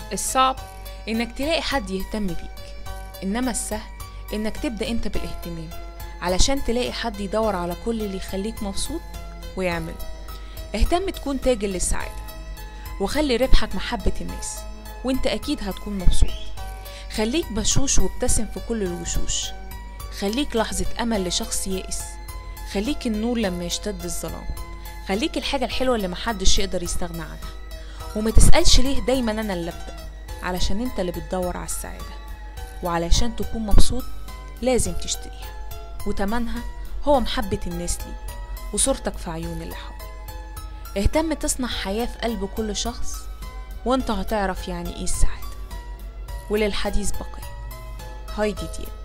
الصعب إنك تلاقي حد يهتم بيك إنما السهل إنك تبدأ أنت بالاهتمام علشان تلاقي حد يدور على كل اللي يخليك مبسوط ويعمله اهتم تكون تاجر للسعادة وخلي ربحك محبة الناس وانت أكيد هتكون مبسوط خليك بشوش وابتسم في كل الوشوش خليك لحظة أمل لشخص يائس خليك النور لما يشتد الظلام خليك الحاجة الحلوة اللي محدش يقدر يستغنى عنها وما تسألش ليه دايما أنا اللي أبدأ علشان انت اللي بتدور على السعادة وعلشان تكون مبسوط لازم تشتريها وتمنها هو محبة الناس ليك وصورتك في عيون اللي حواليك اهتم تصنع حياة في قلب كل شخص وانت هتعرف يعني ايه السعادة وللحديث بقية هايدي دياب